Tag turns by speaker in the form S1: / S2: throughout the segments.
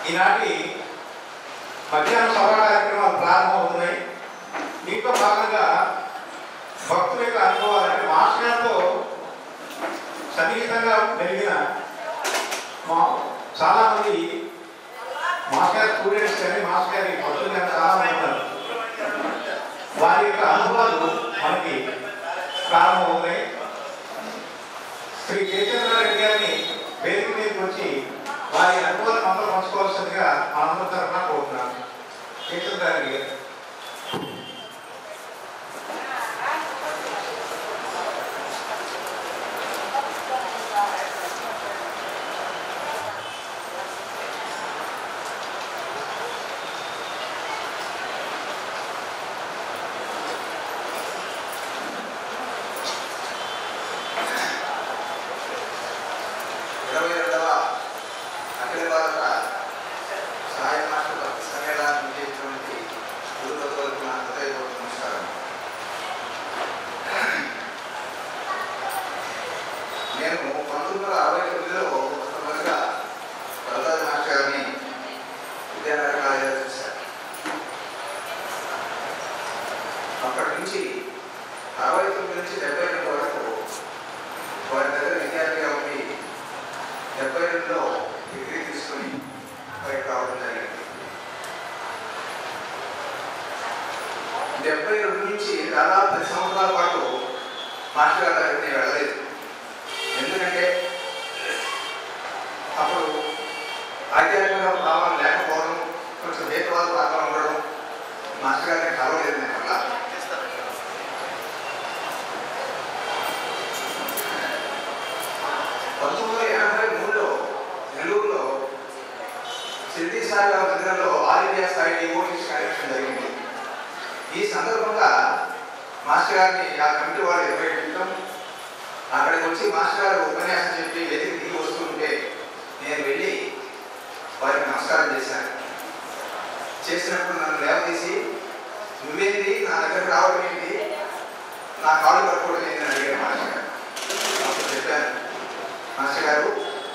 S1: ఈనాటి మధ్యాహ్న సభ కార్యక్రమాలు ప్రారంభమవుతున్నాయి దీంట్లో భాగంగా భక్తుల యొక్క అనుభవాలంటే మాస్టర్తో సన్నిహితంగా మెలిగిన మా చాలామంది మాస్టర్ స్టూడెంట్స్ కానీ మాస్టర్ గారి భక్తులు కానీ చాలామంది ఉన్నారు వారి యొక్క అనుభవాలు మనకి ప్రారంభమవుతాయి శ్రీ జయచంద్రారెడ్డి గారిని వేదిక మీదకి వచ్చి వారి అనుభవాలను అందరూ పంచుకోవాల్సిందిగా మనందరి తరఫున కోరుతున్నాను జయచంద్రారెడ్డి గారు
S2: ఇరవై రెండవ అఖిల భారత సహాయ మాస్టర్ భక్తి సమ్మేళనాన్ని నిర్వహించినటువంటి గురువులకు నా హృదయపూర్వక నమస్కారం నేను పంతొమ్మిది వందల అరవై తొమ్మిదిలో మొట్టమొదటిగా ప్రసాద్ మాస్టర్ గారిని విద్యానగర్ కాలేజీలో చూశాను అప్పటి నుంచి అరవై తొమ్మిది నుంచి డెబ్బై రెండు వరకు వారి దగ్గర విద్యార్థిగా ఉండి డెబ్బై రెండులో డిగ్రీ తీసుకుని బయట రావడం జరిగింది డెబ్బై రెండు నుంచి దాదాపు పది సంవత్సరాల పాటు మాస్టర్ గారి దగ్గర నేను వెళ్ళలేదు ఎందుకంటే అప్పుడు ఆధ్యాత్మిక భావం లేకపోవడం కొంచెం భేదవాద భాగం ఉండడం మాస్టర్ గారిని కలవలేదు నేను అలా పంతొమ్మిది వందల ఎనభై మూడులో నెల్లూరులో సిద్ధి సాయి గారి మందిరంలో ఆల్ ఇండియా స్థాయి డివోటీస్ కార్యక్రమం జరిగింది ఈ సందర్భంగా మాస్టర్ గారిని ఆ కమిటీ వాళ్ళు ఇరవై పెట్టడం అక్కడికి వచ్చి మాస్టర్ గారు ఉపన్యాసం చెప్పి వేదిక దిగి వస్తుంటే నేను వెళ్ళి వారికి నమస్కారం చేశాను చేసినప్పుడు నన్ను లేవదీసి నువ్వేంటి నా దగ్గరకు రావడం ఏంటి నా కాళ్ళు పట్టుకోవడం ఏంటి అని అడిగారు మాస్టర్ గారు అప్పుడు చెప్పాను మాస్టర్ గారు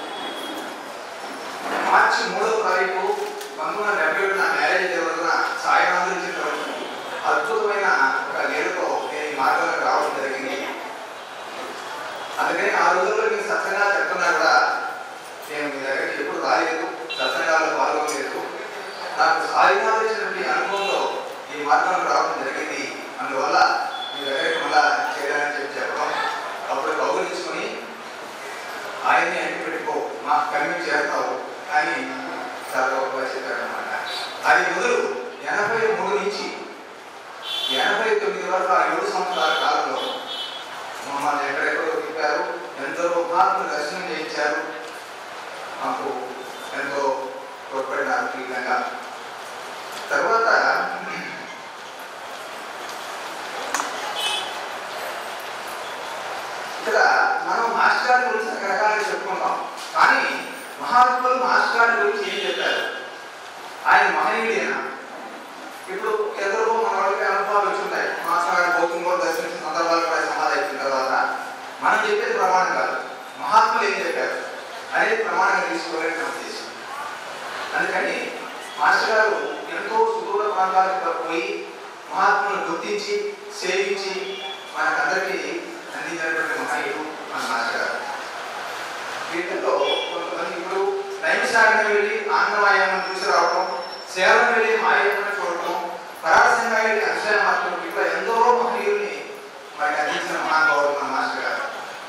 S2: మార్చి మూడవ తారీఖు పంతొమ్మిది వందల డెబ్బై ఏడు నా మ్యారేజ్ జరుగుతున్న సాయినాథులు ఇచ్చినటువంటి అద్భుతమైన ఒక నేరుతో నేను ఈ మార్గంలోకి రావడం జరిగింది అందుకని ఆ రోజుల్లో మీకు సత్సంగా చెప్తున్నా కూడా నేను మీ దగ్గరికి ఎప్పుడు రాలేదు సత్సంగాల్లో పాల్గొనలేదు నాకు సాయినాథులు ఇచ్చినటువంటి అనుభవంలో ఈ మార్గంలో రావడం జరిగింది అందువల్ల మీ దగ్గరికి మళ్ళా చేయాలని చెప్పి చెప్పడం అప్పుడు కౌగులించుకొని ఆయన్ని అంటి పెట్టుకో మా కన్విన్స్ చేస్తావు అని చాలా గొప్పగా చెప్పారనమాట అది మొదలు ఎనభై మూడు నుంచి ఎనభై తొమ్మిది వరకు ఆ ఏడు సంవత్సరాల కాలంలో మమ్మల్ని ఎక్కడెక్కడో తిప్పారు ఎంతో మహాత్ములు దర్శనం చేయించారు మాకు ఎంతో తోడ్పడినారు ఈ విధంగా తర్వాత ఇక్కడ మనం మాస్టర్ గారి గురించి రకరకాలుగా చెప్పుకుంటాం కానీ మహాత్ములు మాస్టర్ గారి గురించి ఏం చెప్పారు ఆయన మహనీయుడేనా ఇప్పుడు ఎందరో మన వాళ్ళకి అనుభవాలు వచ్చుంటాయి మాస్టర్ గారు గౌతమ్ దర్శించిన సందర్భాలు కూడా సమాధి అయిపోయిన తర్వాత మనం చెప్పేది ప్రమాణం కాదు మహాత్ములు ఏం చెప్పారు అనేది ప్రమాణంగా తీసుకోవాలని నా ఉద్దేశం అందుకని మాస్టర్ గారు ఎంతో సుదూర ప్రాంతాలకు పోయి మహాత్ములను గుర్తించి సేవించి మనకందరికీ అందించినటువంటి మహనీయుడు మన మాస్టర్ గారు వీటిలో కొంతమంది ఇప్పుడు నైమిషారణ్యం వెళ్ళి ఆంగ్లమాయాన్ని చూసి రావడం సేవను వెళ్ళి మాయమ్మని చూడటం పరాశంగా వెళ్ళి అక్షయ మార్గం ఇట్లా ఎందరో మహనీయుల్ని మనకి అందించిన మహానుభావుడు మన మాస్టర్ గారు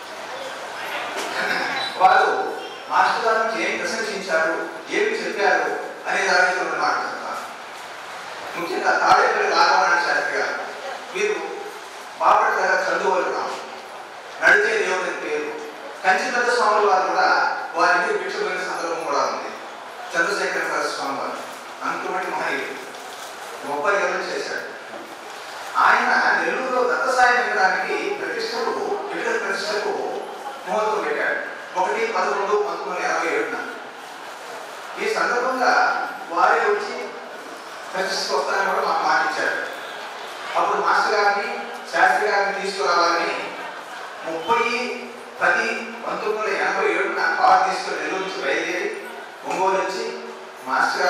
S2: వారు మాస్టర్ గారు నుంచి ఏం ప్రశంసించారు ఏమి చెప్పారు అనే దాని గురించి రెండు మాటలు చెప్తాను ముఖ్యంగా తాడేపల్లి రాఘవనారాయణ శాస్త్రి గారు వీరు బాపట్ల దగ్గర చందువోలు రాము నడిచే దేవుని పేరు కంచి పెద్ద స్వాముల వారు కూడా వారి ఇంటికి భిక్ష పోయిన సందర్భం కూడా ఉంది చంద్రశేఖర సరస్వతి స్వామి వారు అంతుమటి మహనీయుడు ముప్పై ఏళ్ళు చేశాడు ఆయన నెల్లూరులో దత్తసాయం ఇవ్వడానికి ప్రతిష్టకు విడుదల ప్రతిష్టకు ముహూర్తం పెట్టాడు ఒకటి పదకొండు పంతొమ్మిది వందల యాభై ఏడున ఈ సందర్భంగా వారే వచ్చి ప్రతిష్టకు వస్తారని కూడా మాకు మాట ఇచ్చారు అప్పుడు మాస్టర్ గారిని శాస్త్రి గారిని తీసుకురావాలని ముప్పై పది పంతొమ్మిది వందల ఎనభై ఏడున కారు తీసుకుని నెల్లూరు నుంచి బయలుదేరి ఒంగోలు వచ్చి మాస్టర్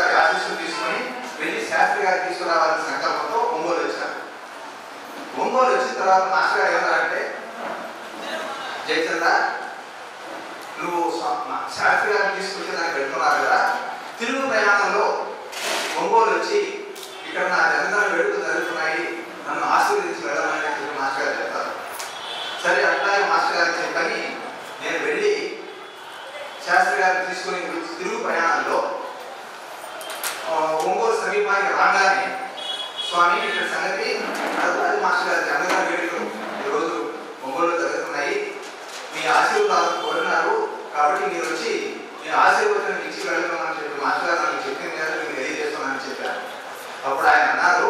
S2: తర్వాత మాస్టర్ గారు ఏమన్నారంటే జయచంద్ర నువ్వు స్వ- మా- శాస్త్రి గారిని తీసుకొచ్చి నాకు పెట్టుకున్నారు కదా తిరుగు ప్రయాణంలో ఒంగోలు వచ్చి ఇక్కడ నా జన్మదిన వేడుకలు జరుగుతున్నాయి నన్ను ఆశీర్వదించి వెళ్ళమని చెప్పి మాస్టర్ గారు చెప్తారు సరే అట్లాగే మాస్టర్ గారు చెప్పని నేను వెళ్ళి శాస్త్రి గారిని తీసుకుని తిరుగు ప్రయాణంలో ఆ, ఒంగోలు సమీపానికి రాగానే స్వామి ఇక్కడ సంగతి నరసింహ మాస్టర్ గారి జన్మదిన వేడుకలు ఈరోజు ఒంగోలులో జరుగుతున్నాయి మీ ఆశీర్వాదాలు కోరినారు కాబట్టి మీరు వచ్చి మీ ఆశీర్వచనం ఇచ్చి వెళ్ళమని చెప్పి మాస్టర్ గారు నాకు చెప్పిన మీద మీకు తెలియజేస్తున్నానని చెప్పారు అప్పుడు ఆయన అన్నారు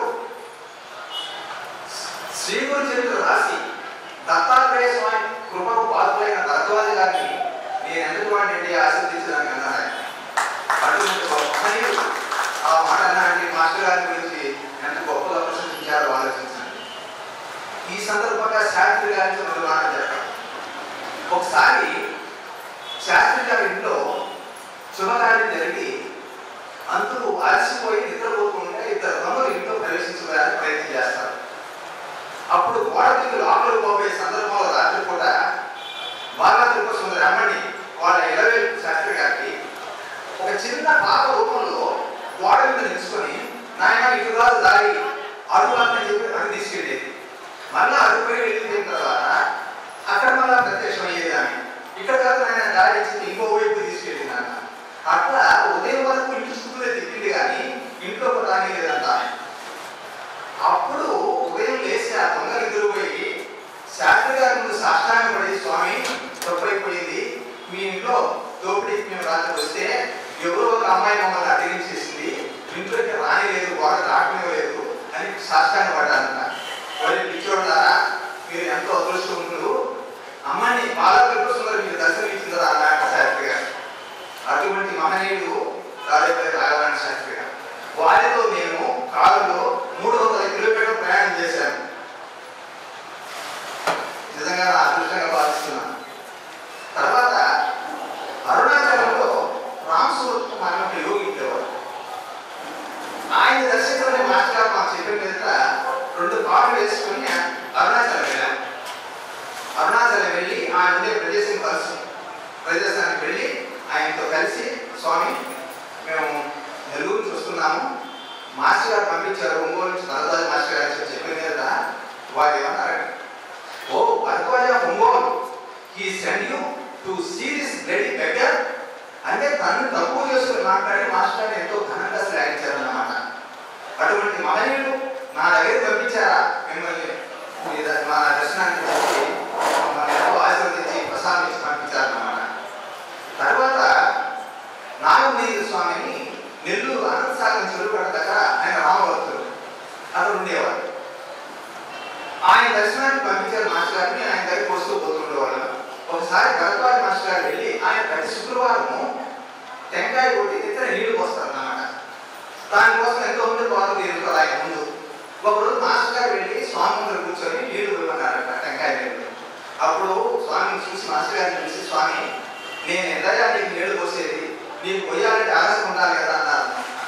S2: శ్రీగురు చరిత్ర రాసి దత్తాత్రేయ స్వామి కృపకు పాత్రైన భరద్వాజ గారిని నేను ఎందుకు వాడిని ఆశీర్దించడానికి అన్నారు ఆయన అటువంటి గొప్ప మహనీయుడు ఆ మాట అన్నారంటే మాస్టర్ గారి గురించి ఎంత గొప్పగా ప్రశంసించారో ఆలోచించండి ఈ సందర్భంగా శాస్త్రి గారికి రెండు మాటలు చెప్పారు ఒకసారి శాస్త్రి గారి ఇంట్లో శుభకార్యం జరిగి అందుకు అలసిపోయి నిద్రపోతుంటే ఇద్దరు రమ్ములు ఇంట్లో ప్రవేశించడానికి ప్రయత్నం చేస్తారు అప్పుడు గోడకి లోపలికి పోయే సందర్భంలో రాత్రిపూట బాగా తిరుపతి సుందరి అమ్మని వాళ్ళ ఇరవై శాస్త్రి గారికి ఒక చిన్న పాప రూపంలో గోడ మీద నిలుచుకొని నాయన ఇటు కాదు దారి అడుగు అని చెప్పి అటు తీసుకెళ్ళేది మళ్ళా అడుగుపై వెళ్ళిపోయిన తర్వాత అక్కడ మళ్ళా ప్రత్యక్షం అయ్యేది ఆమె ఇక్కడ కాదు నాయన దారి ఇచ్చి ఇంకో వైపు తీసుకెళ్ళింది నాన్న అట్లా ఉదయం వరకు ఇంటి చుట్టూనే తిప్పింది కానీ ఇంట్లో రాని లేదంట ఆమె. అప్పుడు ఉదయం లేచి ఆ దొంగలు ఎదురు పోయి శాస్త్రి గారి ముందు సాష్టాంగం పడి స్వామి తప్పైపోయింది మీ ఇంట్లో దోపిడీకి మేము రాత్రి వస్తే ఎవరో ఒక అమ్మాయి మమ్మల్ని అడిగించేసింది ఇంట్లోకి రాని లేదు గోడ దాటనే లేదు అని సాష్టాంగ పడ్డారంట వాళ్ళు పిచ్చోళ్ళారా మీరు ఎంతో అదృష్టవంతులు అమ్మాయిని బాలకృష్ణ సుందరం మీరు దర్శనం ఇచ్చిందా అన్నాక శాస్త్రి గారు అటువంటి మహనీయుడు రాజపల్లి రాఘవాణి శాస్త్రి గారు వారితో నేను కారులో మూడు వందల కిలోమీటర్లు ప్రయాణం చేశాను నిజంగా నా అదృష్టంగా భావిస్తున్నాను తర్వాత అరుణాచలంలో రామసూరత్ మన ఒక యోగి ఉండేవాడు ఆయన దర్శించమని మాస్టర్ గారు మాకు చెప్పిన మీద రెండు కార్లు వేసుకుని అరుణాచలం వెళ్ళాను అరుణాచలం వెళ్ళి ఆయన ఉండే ప్రదేశం కలిసి ప్రదేశానికి వెళ్ళి ఆయనతో కలిసి స్వామి మేము నెల్లూరు నుంచి వస్తున్నాము మాస్టర్ గారు పంపించారు ఒంగోలు నుంచి నరదాజు మాస్టర్ గారు అని చెప్పిన మీద వారు ఏమన్నారండి ఓ భరద్వాజ ఒంగోలు ఈ send you to see this bloody better అంటే తను తక్కువ చేసుకుని మాట్లాడి మాస్టర్ గారిని ఎంతో ఘనంగా శ్లాఘించారన్నమాట అటువంటి మహనీయుడు నా దగ్గర పంపించారా మిమ్మల్ని మీ ద- మా దర్శనానికి వచ్చి మమ్మల్ని ఎంతో ఆశీర్వదించి ప్రసాదించి పంపించారన్నమాట తర్వాత నాగమణి స్వామిని నెల్లూరు అనంతసాగరం చెరువుగడ్డ దగ్గర ఆయన రామభక్తుడు అక్కడ ఉండేవారు ఆయన దర్శనానికి పంపించారు మాస్టర్ గారిని ఆయన దగ్గరికి వస్తూ పోతుండేవాళ్ళు ఒకసారి భరద్వాజ మాస్టర్ గారు వెళ్ళి ఆయన ప్రతి శుక్రవారము టెంకాయ కొట్టి ఇతర నీళ్లు పోస్తారు అన్నమాట దానికోసం ఎంతో మంది పాలు తీరుతారు ఆయన ముందు ఒకరోజు మాస్టర్ గారు వెళ్ళి స్వామి ముందర కూర్చొని నీళ్లు పోయమన్నారట టెంకాయ నీళ్లు అప్పుడు స్వామిని చూసి మాస్టర్ గారిని చూసి స్వామి నేను ఎంతగా నీకు నీళ్లు పోసేది నీకు పోయాలంటే ఆలస్యం ఉండాలి కదా అన్నారు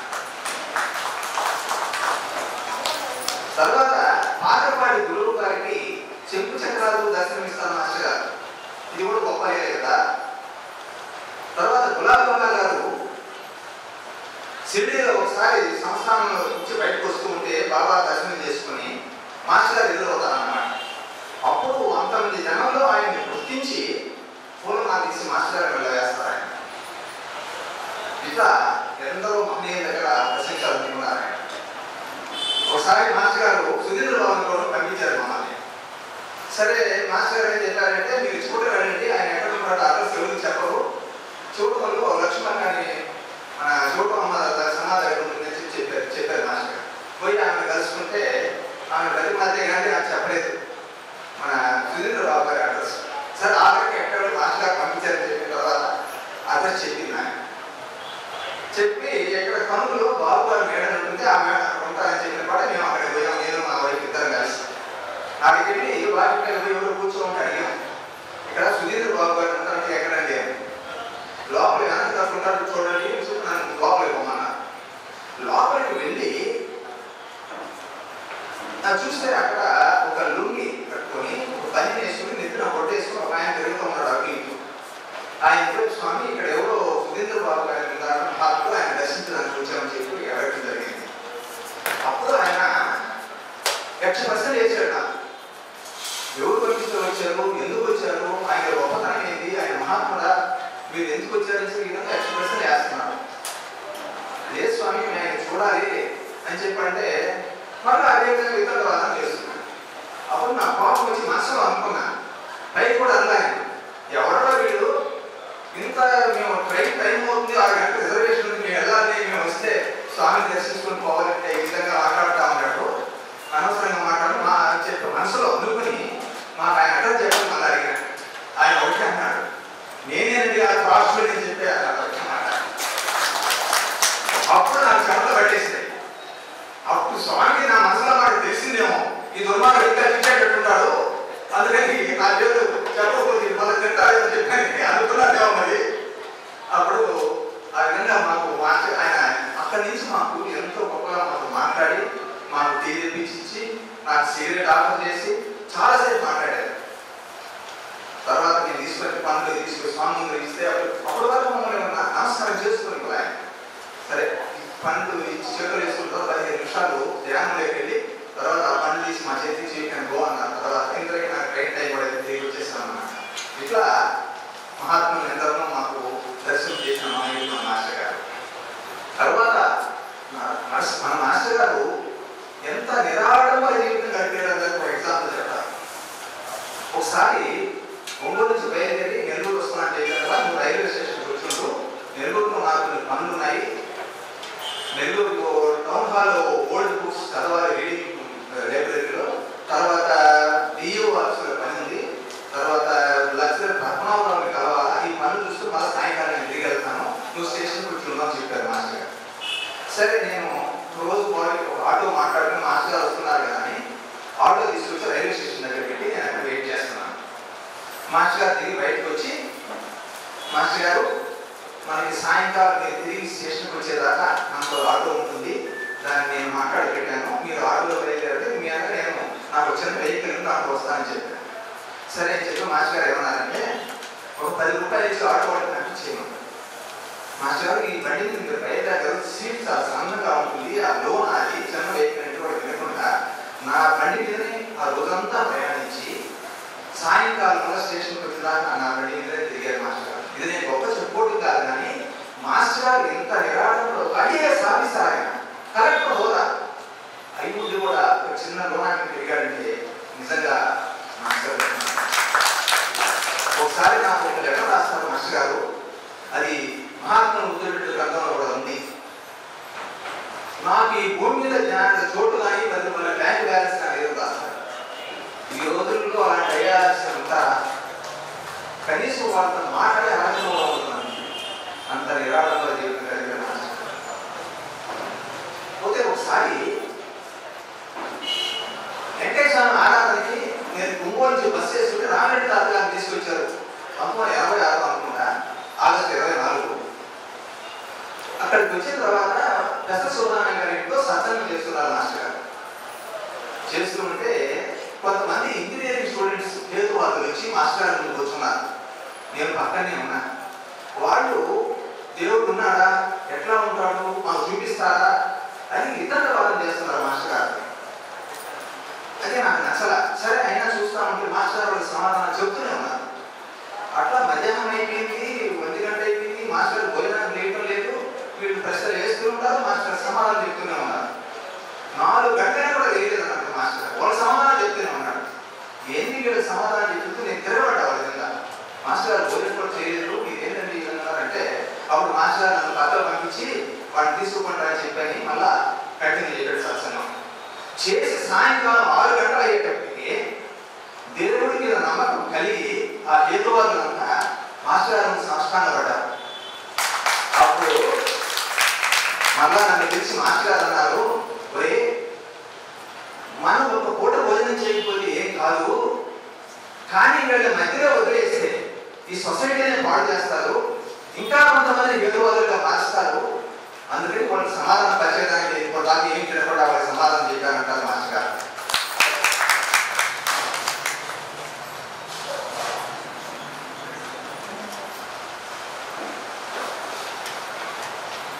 S2: తర్వాత పాతపాటి గురువు గారికి చెంపు చక్రాలు దర్శనమిస్తారు మాస్టర్ గారు ఇది కూడా గొప్ప అయ్యే కదా తర్వాత గులాబ్ గంగా గారు షిరిడీలో ఒకసారి సంస్థానంలో నుంచి బయటకు వస్తూ ఉంటే బాబా దర్శనం చేసుకుని మాస్టర్ గారు ఎదురవుతారన్నమాట అప్పుడు అంతమంది జనంలో ఆయన్ని గుర్తించి పూలమాల తీసి మాస్టర్ గారు వెళ్ళవేస్తారు ఆయన ఇట్లా ఎందరో మహనీయుల దగ్గర ప్రశంసలు అందుకున్నారు ఆయన ఒకసారి మాస్టర్ గారు సుధీంద్ర బాబు కూడా పంపించారు మమ్మల్ని సరే మాస్టర్ గారు ఏం చెప్పారంటే మీరు చూడ వెళ్ళండి ఆయన ఎక్కడ ఉన్నాడో అడ్రస్ ఎవరికి చెప్పరు చూడటంలో లక్ష్మణ్ గారిని మన చూడటం అమ్మ సమాధి దగ్గర ఉంటుందని చెప్పి చెప్పారు చెప్పారు మాస్టర్ గారు పోయి ఆమె కలుసుకుంటే ఆమె ప్రతి మధ్య కానీ నాకు చెప్పలేదు మన సుధీంద్ర బాబు గారి అడ్రస్ సరే ఆఖరికి ఎక్కడ మాస్టర్ గారు పంపించారని చెప్పిన తర్వాత అడ్రస్ చెప్పింది ఆయన చెప్పి ఎక్కడ కనుకలో బాబు గారు మేడ ఉంటుంది ఆ మేడ అక్కడ ఉంటారని చెప్పిన పాట మేము అక్కడికి పోయాం నేను మా వైఫ్ ఇద్దరం కలిసి అక్కడికి వెళ్ళి వాటి మీద పోయి ఎవరు కూర్చోమని అడిగాం ఇక్కడ సుధీర్ బాబు గారు ఉంటారంటే ఎక్కడండి అని లోపల వెనక ఉంటారు చూడండి అని చెప్పి నన్ను లోపలికి పోమన్నారు లోపలికి వెళ్ళి నాకు చూస్తే అక్కడ ఒక లుంగి లక్ష ప్రశ్నలు వేసాడు నాకు ఎవరు పంపిస్తూ వచ్చారు ఎందుకు వచ్చారు ఆయన గొప్పతనం ఏంటి ఆయన మహాత్ముడా మీరు ఎందుకు వచ్చారని చెప్పి ఈ విధంగా లక్ష ప్రశ్నలు వేస్తున్నాడు లేదు స్వామి మేము ఆయన చూడాలి అని చెప్పంటే మళ్ళీ అదే విధంగా ఇతర వాదన చేస్తున్నాడు అప్పుడు నా కోపం వచ్చి మనసులో అనుకున్నా పైకి కూడా అన్నాను ఎవడో వీడు ఇంత మేము ట్రైన్ టైం అవుతుంది ఆరు గంటల రిజర్వేషన్ ఉంది మేము వెళ్ళాలి మేము వస్తే స్వామిని దర్శించుకొని పోవాలంటే ఈ విధంగా మాట్లాడుతా ఉన్నాడు అనవసరంగా మాట్లాడు మా అని చెప్పి మనసులో అనుకుని మాకు ఆయన అడ్రస్ చెప్పడం మళ్ళీ అడిగాను ఆయన ఒకటి అన్నాడు నేనేనండి ఆ క్రాస్లో నేను చెప్పే అన్నాడు ఒకటే మాట. అప్పుడు నాకు చెమటలు పట్టేసింది అప్పుడు స్వామికి నా మనసులో మాట తెలిసిందేమో ఈ దుర్మార్గం ఇంకా చూసేటట్టున్నాడు అందుకని నా పేరు చెప్పకపోతే మళ్ళీ తింటాడని చెప్పని అనుకున్నాడేమో మరి అప్పుడు ఆ విధంగా మాకు మాట ఆయన అక్కడి నుంచి మాకు ఎంతో గొప్పగా మాకు మాట్లాడి మాకు టీ తెప్పించి నాకు సిగరెట్ ఆఫర్ చేసి చాలాసేపు మాట్లాడారు తర్వాత నేను తీసుకొచ్చి పనులు తీసుకొచ్చి స్వామి ముందు ఇస్తే అప్పుడు అప్పటి వరకు మమ్మల్ని నా- నమస్కారం చేసుకుని కూడా ఆయన సరే పండ్లు ఇచ్చి చేతులు వేసుకున్న తర్వాత పదిహేను నిమిషాలు ధ్యానంలోకి వెళ్ళి తర్వాత ఆ పండ్లు తీసి మా చేతికి చేయకండి గో అన్నారు తర్వాత ఇంద్రకి నాకు ట్రైన్ టైం కూడా తిరిగి వచ్చేసాను అన్నమాట ఇట్లా మహాత్ములు ఎందరో మాకు దర్శనం చేసిన మహనీయులు మన మాస్టర్ గారు తర్వాత మన- మన- మన మాస్టర్ గారు ఎంత నిరాడంబర జీవితం గడిపారని ఒక ఎగ్జాంపుల్ చెప్తారు ఒకసారి ఒంగోలు నుంచి బయలుదేరి నెల్లూరు వస్తున్నట్టు కదా నువ్వు రైల్వే స్టేషన్ కూర్చుంటూ నెల్లూరులో నాకు కొన్ని పనులు ఉన్నాయి Nellore town hall old books చదవాలి రీడింగ్ లైబ్రరీలో తర్వాత డిఓ ఆఫీసులో పని ఉంది తర్వాత లక్ష్మీ పద్మనాభరావుని కలవాలా ఈ పనులు చూస్తూ మళ్ళీ సాయంకాలం నేను తిరిగి వెళ్తాను నువ్వు స్టేషన్ కూర్చుందాం చెప్పారు మాస్టర్ గారు సరే నేను రోజు మార్నింగ్ ఒక ఆటో మాట్లాడుకుని మాస్టర్ గారు వస్తున్నారు కదా అని ఆటో తీసుకొచ్చి రైల్వే స్టేషన్ దగ్గర పెట్టి నేను అక్కడ వెయిట్ చేస్తున్నాను మాస్టర్ గారు తిరిగి బయటకు వచ్చి మాస్టర్ గారు మనకి సాయంకాలం మీరు తిరిగి స్టేషన్కి వచ్చేదాకా నాకు ఆటో ఉంటుంది దాన్ని నేను మాట్లాడి పెట్టాను మీరు ఆటోలో బయలుదేరితే మీ అన్న నేను నాకు వచ్చిన వెహికల్ నాకు వస్తానని చెప్పాను సరే అని చెప్పి మాస్టర్ గారు ఏమన్నారంటే ఒక పది రూపాయలు ఇచ్చి ఆటో వాడికి నాకు ఇచ్చేయమన్నారు మాస్టర్ గారు ఈ బండి మీద మీరు బయలుదేరారు సీట్ చాలా సన్నగా ఉంటుంది ఆ లోన్ అది చిన్న వెహికల్ అంటే కూడా వినకుండా నా బండి మీదనే ఆ రోజంతా ప్రయాణించి సాయంకాలంలో స్టేషన్కి వచ్చినాక నా బండి మీదే తిరిగారు మాస్టర్ గారు ఇది నేను గొప్ప చెప్పుకోవడం కాదు కానీ మాస్టర్ గారు ఎంత నిరాడంలో అడిగే సాధిస్తారు ఆయన కలెక్టర్ హోదా ఐదు కూడా ఒక చిన్న లోనానికి తిరిగాడంటే నిజంగా మాస్టర్ గారు. ఒకసారి నాకు ఒక లెటర్ రాస్తారు మాస్టర్ గారు అది మహాత్మ ముద్దుబిడ్డ గ్రంథంలో కూడా ఉంది నాకు ఈ భూమి మీద జ్ఞాన చోటు కానీ పది రూపాయల బ్యాంక్ బ్యాలెన్స్ కానీ ఏదో రాస్తారు ఈ రోజుల్లో అలాంటి అయ్యాల్సిన ఉంటారా కనీసం వాళ్ళతో మాట్లాడే అర్హత కూడా ఉంటున్నాను అంత నిరాడంబర జీవితం కలిగిన మనిషి. పోతే ఒకసారి వెంకటేశ్వర ఆరాధనకి నేను కుంభో నుంచి బస్సు వేసుకుంటే రామిరెడ్డి తాత గారిని తీసుకొచ్చారు పంతొమ్మిది వందల ఎనభై ఆరు అనుకుంటా ఆగస్టు ఇరవై నాలుగు అక్కడికి వచ్చిన తర్వాత దశ సూర్యనారాయణ గారి ఇంట్లో సత్సంగం చేస్తున్నారు మాస్టర్ గారు చేస్తూ ఉంటే కొంతమంది ఇంజనీరింగ్ స్టూడెంట్స్ హేతువాదులు వచ్చి మాస్టర్ గారి ముందు కూర్చున్నారు నేను పక్కనే ఉన్నా వాళ్ళు దేవుడు ఉన్నాడా ఎట్లా ఉంటాడు మాకు చూపిస్తారా అని ఇతర వాదన చేస్తున్నారు మాస్టర్ గారు అదే నాకు నచ్చల సరే అయినా చూస్తా ఉంటే మాస్టర్ గారు వాళ్ళకి సమాధానం చెప్తూనే ఉన్నారు అట్లా మధ్యాహ్నం అయిపోయింది ఒంటి గంట అయిపోయింది మాస్టర్ గారు భోజనానికి లేయటం లేదు వీళ్ళు ప్రశ్నలు వేస్తూ ఉంటారు మాస్టర్ గారు సమాధానం చెప్తూనే ఉన్నారు నాలుగు గంటలు కూడా వేయలేదు అన్నట్టు మాస్టర్ గారు వాళ్ళ సమాధానం చెప్తూనే ఉన్నాడు ఏంటి వీళ్ళ సమాధానం చెప్తూ నేను తిరగబడ్డా వాళ్ళ విధంగా మాస్టర్ గారు భోజనం కూడా చేయలేదు మీరు ఏంటండి ఈ విధంగా అంటే అప్పుడు మాస్టర్ గారు నన్ను పక్కన పంపించి వాడిని తీసుకుంటా అని చెప్పని మళ్ళా కంటిన్యూ చేయడం సత్సంగం చేసి సాయంకాలం ఆరు గంటలు అయ్యేటప్పటికి దేవుడి మీద నమ్మకం కలిగి ఆ హేతువాదులంతా మాస్టర్ గారు సాష్టాంగ పడ్డారు అప్పుడు మళ్ళా నన్ను పిలిచి మాస్టర్ గారు అన్నారు ఒరే మనం ఒక పూట భోజనం చేయకపోతే ఏం కాదు కానీ వీళ్ళ మధ్యలో వదిలేస్తే ఈ సొసైటీని పాడు చేస్తారు ఇంకా కొంతమంది హేతువాదులుగా మార్చుతారు అందుకని వాళ్ళకి సమాధానం పరిచయడానికి ఇప్పటిదాకా ఏం తినకుండా వాళ్ళకి సమాధానం చెప్పారంటారు మాస్టర్ గారు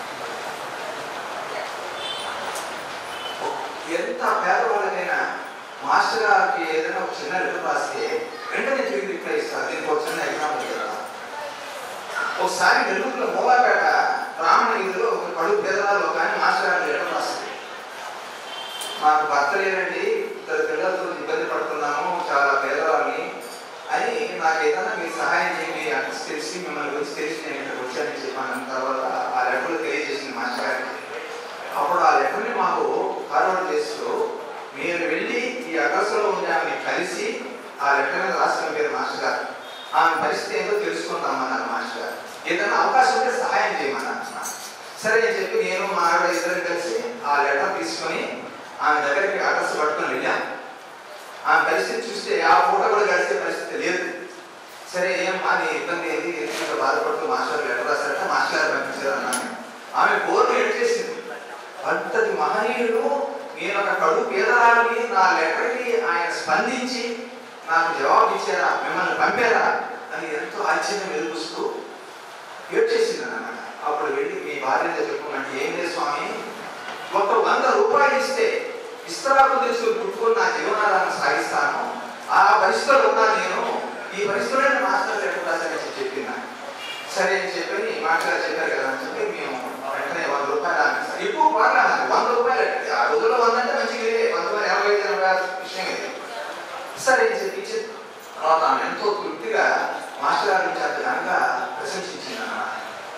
S2: ఎంత పేదవాళ్ళకైనా మాస్టర్ గారికి ఏదైనా ఒక చిన్న లెటర్ రాస్తే వెంటనే తిరిగి రిప్లై ఇస్తారు దీనికి ఒక చిన్న ఎగ్జాంపుల్ చెప్తాను ఒకసారి నెల్లూరులో మూలాపేట బ్రాహ్మణ వీధిలో ఒక కడుపు పేదరాలు కానీ మాస్టర్ గారు లెటర్ రాస్తుంది మాకు భర్త లేరండి ఇద్దరు పిల్లలతో ఇబ్బంది పడుతున్నాము చాలా పేదవాళ్ళని అని నాకు ఏదైనా మీరు సహాయం చేయండి అడ్రస్ తెలిసి మిమ్మల్ని గురించి తెలిసి నేను ఇక్కడికి వచ్చానని చెప్పాను తర్వాత ఆ లెటర్లో తెలియజేసింది మాస్టర్ గారికి అప్పుడు ఆ లెటర్ని మాకు ఫార్వర్డ్ చేస్తూ మీరు వెళ్ళి ఈ అడ్రస్లో ఉండే ఆమెని కలిసి ఆ లెటర్ మీద రాసిన పేరు మాస్టర్ గారు ఆమె పరిస్థితి ఏంటో తెలుసుకుందామన్నారు మాస్టర్ గారు ఏదైనా అవకాశం ఉంటే సహాయం చేయమన్నారు సరే అని చెప్పి నేను మా ఆవిడ ఇద్దరం కలిసి ఆ లెటర్ తీసుకొని ఆమె దగ్గరికి అడ్రస్ పట్టుకొని వెళ్ళాం ఆమె పరిస్థితి చూస్తే ఆ పూట కూడా కలిసే పరిస్థితి లేదు సరే ఏం నీ ఇబ్బంది ఏంది ఎందుకు బాధపడుతూ మాస్టర్ లెటర్ రాశారట మాస్టర్ గారు పంపించారు అన్నాను ఆమె బోర్డు ఎడిచేసింది అంతటి మహనీయుడు నేను ఒక కడు పేదరాలని నా లెటర్కి ఆయన స్పందించి నాకు జవాబు ఇచ్చారా మిమ్మల్ని పంపారా అని ఎంతో ఆశ్చర్యం వెలుగుస్తూ ఏడ్చేసింది అన్నమాట అప్పుడు వెళ్ళి మీ భార్యతో చెప్పుకున్నట్టు ఏం లేదు స్వామి ఒక వంద రూపాయలు ఇస్తే ఇస్తరాకు తెలుసుకుని పుట్టుకొని నా జీవనాధారం సాగిస్తాను ఆ పరిస్థితిలో ఉన్నా నేను ఈ పరిస్థితిలోనే మాస్టర్ లెటర్ రాశానని చెప్పింది సరే అని చెప్పి మాస్టర్ గారు చెప్పారు కదా అని చెప్పి మేము వెంటనే వంద రూపాయలు ఆమె ఎక్కువ బాగా వంద రూపాయలు ఆ రోజుల్లో వంద అంటే మంచిగా వంద రూపాయలు యాభై ఐదు ఎనభై ఆరు విషయం ఇది సరే అని చెప్పి ఇచ్చి తర్వాత ఆమె ఎంతో తృప్తిగా మాస్టర్ గారి నుంచి అది కనుక ప్రశంసించింది అన్నమాట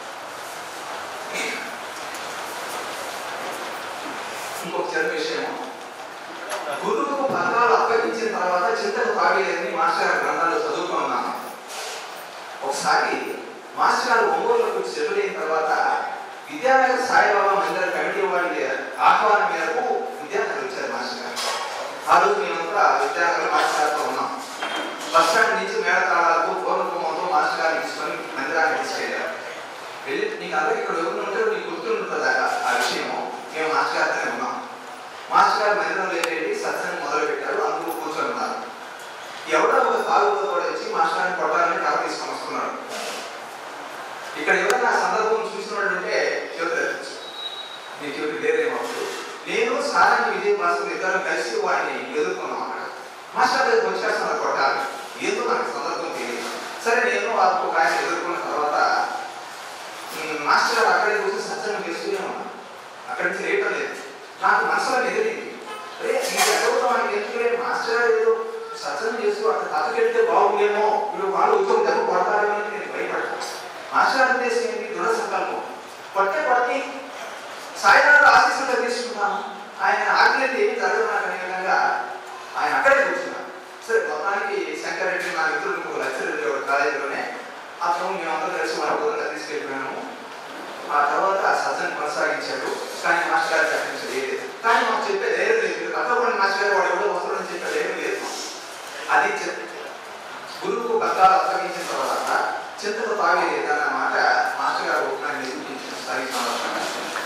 S2: ఇంకొక చిన్న విషయం గురువుకు పత్రాలు అప్పగించిన తర్వాత చింతకు తాగలేదని మాస్టర్ గారి గ్రంథాలు చదువుకున్నాను ఒకసారి మాస్టర్ గారు ఒంగోలులోకి వచ్చి సెటిల్ అయిన తర్వాత విద్యానగర్ సాయిబాబా మందిర కమిటీ వారి ఆహ్వానం మేరకు విద్యానగర్ వచ్చారు మాస్టర్ గారు ఆ రోజు మేమంతా విద్యానగర్ మాస్టర్ గారితో ఉన్నాం బస్ స్టాండ్ నుంచి మేడతాళాలతో పూర్వకుమంతో మాస్టర్ గారిని తీసుకొని మందిరాన్ని తీసుకెళ్ళారు వెళ్ళి నీకు అందరికి ఇక్కడ ఎవరు ఉంటారో నీకు గుర్తుంటుందా ఆ విషయం మేము మాస్టర్ గారితోనే ఉన్నాం మాస్టర్ గారు మందిరంలోకి వెళ్ళి సత్సంగం మొదలు పెట్టారు అందరూ కూర్చొని ఉన్నారు ఎవడో ఒక తాగుబోతు కూడా వచ్చి మాస్టర్ గారిని కొట్టాలని కథ తీసుకొని వస్తున్నాడు ఇక్కడ ఎవరైనా ఆ సందర్భం చూసిన వాళ్ళు ఉంటే చెబుతారు మీ చెబుతూ లేదేమో నేను సారాన్ని విజయ భాస్కర్ ఇద్దరు కలిసి వాడిని ఎదుర్కొన్నాం అక్కడ మాస్టర్ దగ్గరికి వచ్చేస్తున్నారు కొట్టాలి ఏదో నాకు సందర్భం తెలియదు సరే నేను వాళ్ళకు ఒక ఆయన ఎదుర్కొన్న తర్వాత ఉమ్, మాస్టర్ గారు అక్కడే కూర్చొని సత్సంగం చేస్తూనే ఉన్నాను అక్కడి నుంచి లేయటం లేదు నాకు మనసులో ఎదిరింది అరే నీకు ఎక్కడ వాడికి ఎందుకు లేదు మాస్టర్ గారు ఏదో సత్సంగం చేస్తూ అక్కడ తతకెళ్తే బాగుండేమో వీళ్ళు వాళ్ళు ఉద్యోగం దెబ్బ కొడతారేమో అని నేను భయపడ్డాను మాస్టర్ గారి ఉద్దేశం ఏంటి దృఢ సంకల్పం కొట్టే కొట్టి సాయినాథ్ ఆశీస్సులు తీసుకుంటాను ఆయన ఆకలింది ఏమి జరగదు నాకు అనే విధంగా ఆయన అక్కడే కూర్చున్నాను సరే మొత్తానికి శంకర్ రెడ్డి నా మిత్రుడు ఇంకొక లెక్చర్ ఉండేవాడు కాలేజీలోనే అతను మేమందరం కలిసి మన బోధన తీసుకెళ్ళిపోయాము ఆ తర్వాత ఆ సజ్జను కొనసాగించాడు కానీ మాస్టర్ గారు చెప్పిన లేదు కానీ మాకు చెప్పే ధైర్యం లేదు కథపడి మాస్టర్ గారు వాడు ఎవడో వస్తాడని చెప్పే ధైర్యం లేదు అది చెప్ గురువుకు పత్రాలు అప్పగించిన తర్వాత చింతకు తాగే లేదన్న మాట మాస్టర్ గారు నాకు నిరూపించిన స్థాయి సందర్భంగా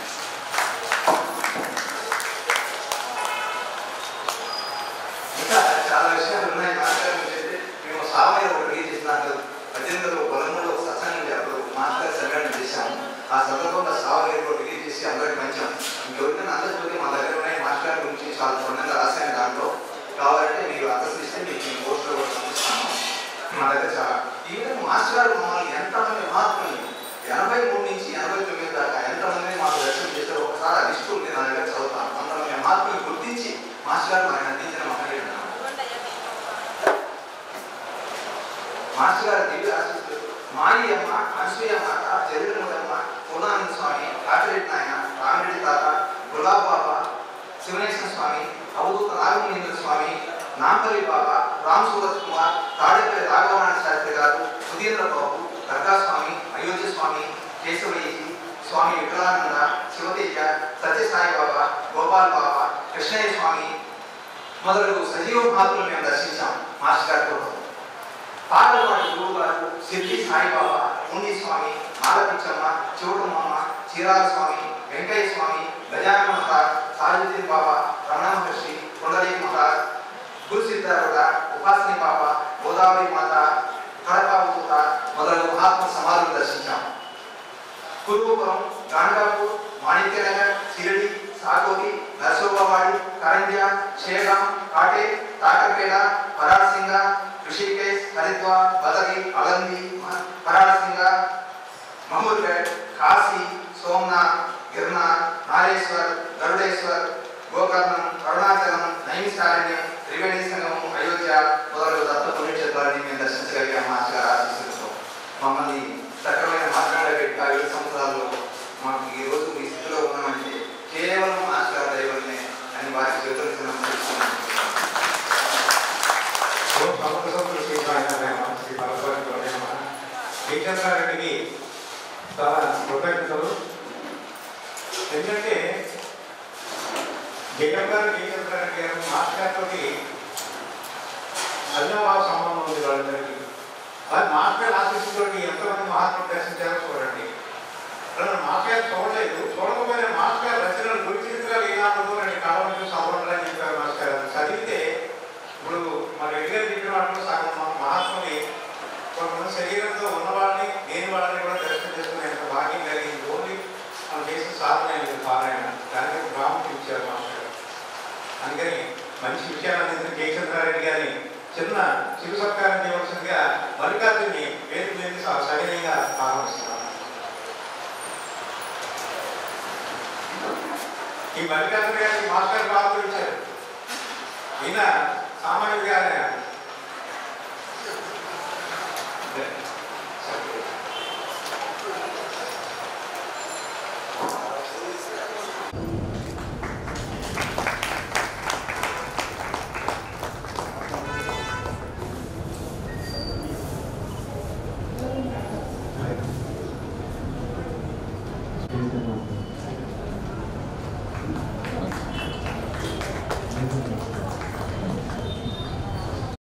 S2: ఇంకా చాలా విషయాలు ఉన్నాయి మాట్లాడాలంటే మేము సామయ్య ఒక రిలీజ్ చేసినాక పద్దెనిమిది వందల పదమూడులో ఒక సత్సంగం చేపడు మాస్టర్ సమ్మేళనం చేశాము ఆ సందర్భంగా సామయ్య ఒక రిలీజ్ చేసి అందరికి పంచాం ఇంకెవరికైనా అందరికీ మా దగ్గర ఉన్నాయి మాస్టర్ గురించి చాలా క్షుణ్ణంగా రాశాను దాంట్లో కావాలంటే మీరు అడ్రస్ ఇస్తే మీకు నేను పోస్టర్ కూడా పంపిస్తాను మా దగ్గర చాలా ఈ విధంగా మాస్టర్ గారు మమ్మల్ని ఎంతమంది మహాత్ములు ఎనభై మూడు నుంచి ఎనభై తొమ్మిది దాకా ఎంతమంది మాకు దర్శనం చేశారో ఒకసారి ఆ లిస్టు ఉంది నా దగ్గర చదువుతాను అంతమంది మహాత్ములు గుర్తించి మాస్టర్ గారు మనకు అందించిన మహనీయుడు అన్నమాట. మాస్టర్ గారి దివ్య ఆశీస్సులు మాయి అమ్మ అనసూయ మాత జరుగుమూడమ్మ పూర్ణానంద స్వామి కాటిరెడ్డి నాయన రామిరెడ్డి తాత గులాబ్ బాబా శివనేశ్వర స్వామి అవధూత నాగమణీంద్ర స్వామి నాంపల్లి బాబా రామ్ సూరత్ కుమార్ తాడేపల్లి రాఘవనారాయణ శాస్త్రి గారు సుధీంద్ర బాబు దర్గా స్వామి అయోధ్య స్వామి కేశవయ్యి స్వామి వికలానంద శివతేజ సత్యసాయి బాబా గోపాల్ బాబా కృష్ణయ్య స్వామి మొదలగు సజీవ మహాత్ములు మేము దర్శించాం మాస్టర్ గారితో పాటలపాటి గురువు గారు సిద్ధి సాయిబాబా ముని స్వామి మాలపిచ్చమ్మ చివటమ్మ చీరాల స్వామి వెంకయ్య స్వామి గజాన మహారాజ్ సాజుద్దీన్ బాబా రమణ మహర్షి కొండలేకి మహారాజ్ గురు సిద్ధారూఢ ఉపాసని బాబా గోదావరి మాత కడపావూత మొదలగు మహాత్మ సమాధులు దర్శించాం కురుపురం గాండాపూర్ మాణిక్యనగర్ షిరిడి సాగోలి నర్సోబావాడి కరంజా షేగాం కాటే తాకర్పేట పరాసింగ ఋషికేశ్ హరిద్వార్ బదరి అలంది పరాసింగ మహమూద్గఢ్ కాశీ సోమనాథ్ గిర్నార్ నారేశ్వర్ గరుడేశ్వర్ గోకర్ణం అరుణాచలం నైమిషారణ్యం త్రివేణి సంగమం అయోధ్య మొదలగు దత్త పుణ్యక్షేత్రాన్ని మేము దర్శించగలిగాం మాస్టర్ గారి ఆశీస్సులతో మమ్మల్ని సక్రమైన మార్గంలో పెట్టి ఆ ఏడు సంవత్సరాల్లో మాకు ఈ రోజు ఈ స్థితిలో ఉన్నామంటే కేవలం మాస్టర్ గారి దైవమే అని వారి చేతులకి నమస్కరిస్తున్నాను
S1: ఓం సమర్థ సభ్యులు శ్రీ సాయినారాయణ శ్రీ పరస్పరి శ్రీచంద్రారెడ్డికి చాలా కృతజ్ఞతలు ఎందుకంటే జగన్ గారు శ్రీచంద్రారెడ్డి గారు మాస్టర్ గారితో అవినాభావ సంబంధం ఉంది వాళ్ళిద్దరికి అది మాస్టర్ గారి ఆశీస్సుతో ఎంతమంది మహాత్ములు దర్శించారో చూడండి అలా మాస్టర్ గారు చూడలేదు చూడకపోయినా మాస్టర్ గారు రచనలు గురి చరిత్రలు ఏనాడు రెండు కాలం చూసి అవ్వడం చెప్పారు మాస్టర్ గారు చదివితే ఇప్పుడు మన రెగ్యులర్ చెప్పిన వాటిలో సగం మన మహాత్ముని కొంతమంది శరీరంతో ఉన్నవాడిని లేని వాళ్ళని కూడా దర్శనం చేసుకునే అంత భాగ్యం కలిగింది ఓన్లీ మనం చేసిన సాధన ఇది పారాయణ దానికి ప్రాముఖ్యం ఇచ్చారు మాస్టర్ గారు అందుకని మంచి విషయాలు అందించిన జయచంద్రారెడ్డి గారిని చిన్న చిరు సత్కారం చేయవలసిందిగా మల్లికార్జుని వేదిక మీద సవినయంగా ఆహ్వానిస్తున్నాను ఈ మల్లికార్జున గారికి మాస్టర్ బాబు ఇచ్చారు ఈయన సామాన్యుడిగానే
S3: Thank you.